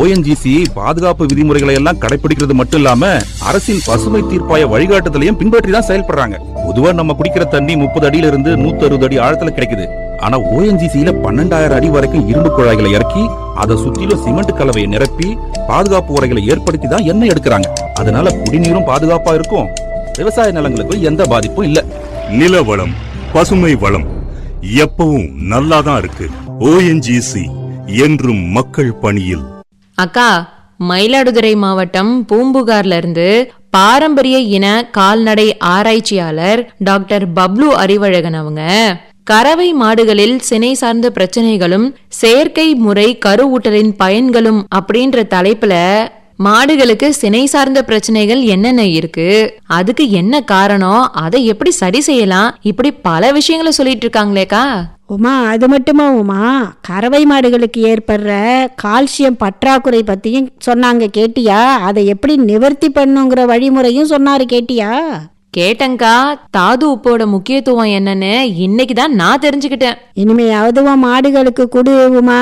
ONGC பாதுகாப்பு விதிமுறைகளை எல்லாம் கடைபிடிக்கிறது மட்டும் இல்லாம அரசின் பசுமை தீர்ப்பாய வழிகாட்டுதலையும் பின்பற்றி தான் செயல்படுறாங்க பொதுவா நம்ம குடிக்கிற தண்ணி முப்பது அடியில இருந்து நூத்தி அறுபது அடி ஆழத்துல கிடைக்குது ஆனா ஓஎன்ஜிசியில பன்னெண்டாயிரம் அடி வரைக்கும் இரும்பு குழாய்களை இறக்கி அதை சுற்றிலும் சிமெண்ட் கலவையை நிரப்பி பாதுகாப்பு உரைகளை ஏற்படுத்தி தான் எண்ணெய் எடுக்கிறாங்க அதனால குடிநீரும் பாதுகாப்பா இருக்கும் விவசாய நிலங்களுக்கு எந்த பாதிப்பும் இல்ல நில வளம் பசுமை வளம் எப்பவும் நல்லாதான் இருக்கு ஓஎன்ஜிசி என்றும் மக்கள் பணியில் அக்கா மயிலாடுதுறை மாவட்டம் பூம்புகார்ல இருந்து பாரம்பரிய இன கால்நடை ஆராய்ச்சியாளர் டாக்டர் பப்ளு அறிவழகன் அவங்க கறவை மாடுகளில் சினை சார்ந்த பிரச்சனைகளும் செயற்கை முறை கருவூட்டலின் பயன்களும் அப்படின்ற தலைப்புல மாடுகளுக்கு சினை சார்ந்த பிரச்சனைகள் என்னென்ன இருக்கு அதுக்கு என்ன காரணம் அதை எப்படி சரி செய்யலாம் இப்படி பல விஷயங்களை சொல்லிட்டு இருக்காங்களேக்கா உமா அது மட்டுமா உமா கறவை மாடுகளுக்கு ஏற்படுற கால்சியம் பற்றாக்குறை பத்தியும் சொன்னாங்க கேட்டியா அதை எப்படி நிவர்த்தி பண்ணுங்கிற வழிமுறையும் சொன்னாரு கேட்டியா கேட்டங்கா தாது உப்போட முக்கியத்துவம் என்னன்னு இன்னைக்கு தான் நான் தெரிஞ்சுக்கிட்டேன் இனிமையாவது உன் மாடுகளுக்கு கொடு உமா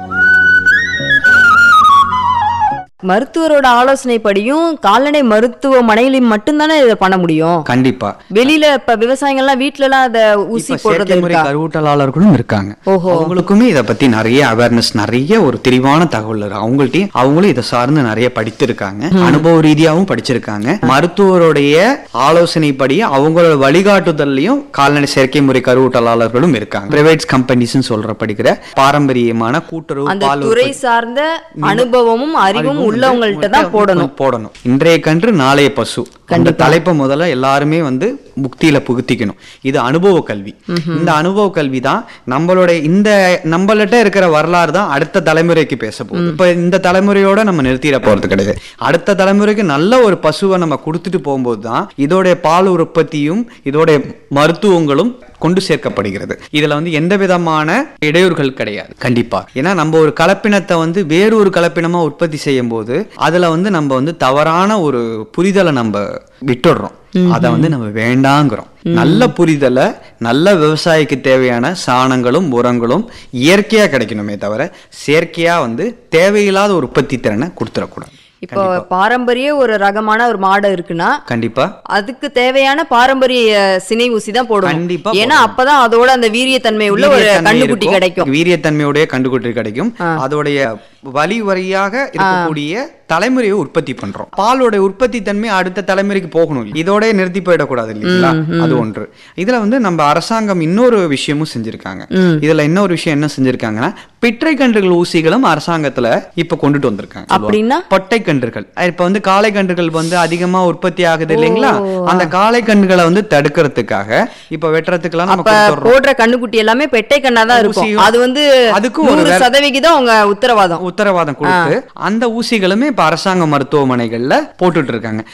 மருத்துவரோட ஆலோசனைப்படியும் கால்நடை மருத்துவமனையிலும் மட்டும்தானே இதை பண்ண முடியும் கண்டிப்பா வெளியில இப்ப விவசாயிகள்லாம் வீட்ல எல்லாம் அத ஊசி இப்ப போடுறது செயற்கை முறை இருக்கா கருவூட்டலாளர்களும் இருக்காங்க ஓஹோ. அவங்களுக்குமே இத பத்தி நிறைய அவேர்னஸ் நிறைய ஒரு தெளிவான தகவல் இருக்கு அவங்கள்ட்டயும் அவங்களும் இதை சார்ந்து நிறைய படித்திருக்காங்க அனுபவ ரீதியாவும் படிச்சிருக்காங்க மருத்துவருடைய ஆலோசனைப்படி அவங்களோட வழிகாட்டுதல்லையும் கால்நடை செயற்கை முறை கருவூட்டலாளர்களும் இருக்காங்க பிரைவேட் கம்பெனிஸ் சொல்ற படிக்கிற பாரம்பரியமான கூட்டுறவு அந்த பால் துறை உற்பத்தி- சார்ந்த அனுபவமும் அறிவும் உள்ளவங்கள்ட்ட தான் போடணும் போடணும் இன்றைய கன்று நாளைய பசு அந்த தலைப்பை முதல்ல எல்லாருமே வந்து புக்தியில புகுத்திக்கணும் இது அனுபவ கல்வி இந்த அனுபவ கல்வி தான் நம்மளுடைய இந்த நம்மள்ட்ட இருக்கிற வரலாறு தான் அடுத்த தலைமுறைக்கு பேச போகுது இப்ப இந்த தலைமுறையோட நம்ம நிறுத்திட போறது கிடையாது அடுத்த தலைமுறைக்கு நல்ல ஒரு பசுவை நம்ம கொடுத்துட்டு போகும்போது தான் இதோடைய பால் உற்பத்தியும் இதோடைய மருத்துவங்களும் கொண்டு சேர்க்கப்படுகிறது இதுல வந்து எந்த விதமான இடையூறுகள் கிடையாது கண்டிப்பா ஏன்னா நம்ம ஒரு கலப்பினத்தை வந்து வேறொரு கலப்பினமா உற்பத்தி செய்யும் போது அதுல வந்து நம்ம வந்து தவறான ஒரு புரிதலை நம்ம விட்டுடுறோம் அதை வந்து நம்ம வேண்டாங்கிறோம் நல்ல புரிதலை நல்ல விவசாயிக்கு தேவையான சாணங்களும் உரங்களும் இயற்கையா கிடைக்கணுமே தவிர செயற்கையா வந்து தேவையில்லாத ஒரு உற்பத்தி திறனை கொடுத்துடக்கூடாது இப்போ பாரம்பரிய ஒரு ரகமான ஒரு மாடு இருக்குன்னா கண்டிப்பா அதுக்கு தேவையான பாரம்பரிய சினை ஊசி தான் போடணும் கண்டிப்பா ஏன்னா போடணும். அப்பதான் அதோட அந்த வீரியத்தன்மை உள்ள ஒரு வீரியத்தன்மை கண்ணுக்குட்டி இருக்கும். கிடைக்கும் வீரியத்தன்மையுடைய கண்டுகுட்டி கிடைக்கும் அதோடைய வழி வரியாக இருக்கக்கூடிய தலைமுறையை உற்பத்தி பண்றோம் பாலோட உற்பத்தி தன்மை அடுத்த தலைமுறைக்கு போகணும் இதோட நிறுத்தி போயிடக்கூடாது இல்லைங்களா அது ஒன்று இதுல வந்து நம்ம அரசாங்கம் இன்னொரு விஷயமும் செஞ்சிருக்காங்க இதுல இன்னொரு விஷயம் என்ன செஞ்சிருக்காங்கன்னா பிற்றை கன்றுகள் ஊசிகளும் அரசாங்கத்துல இப்ப கொண்டுட்டு வந்திருக்காங்க அப்படின்னா? பொட்டை கன்றுகள் இப்ப வந்து காளை கன்றுகள் வந்து அதிகமா உற்பத்தி ஆகுது இல்லைங்களா அந்த காளை கன்றுகளை வந்து தடுக்கிறதுக்காக இப்ப வெட்டுறதுக்கெல்லாம் நம்ம அப்ப கொடுத்துடுறோம் போடுற கண்ணுக்குட்டி எல்லாமே பெட்டை கண்ணா தான் இருக்கும் ஊசியும் அது வந்து அதுக்கும் ஒரு நூறு வேற- சதவிகிதம் அவங்க உத்தரவாதம் உத்தரவாதம் கொடுத்து அந்த ஊசிகளுமே இப்ப அரசாங்க மருத்துவமனைகள்ல போட்டுட்டு இருக்காங்க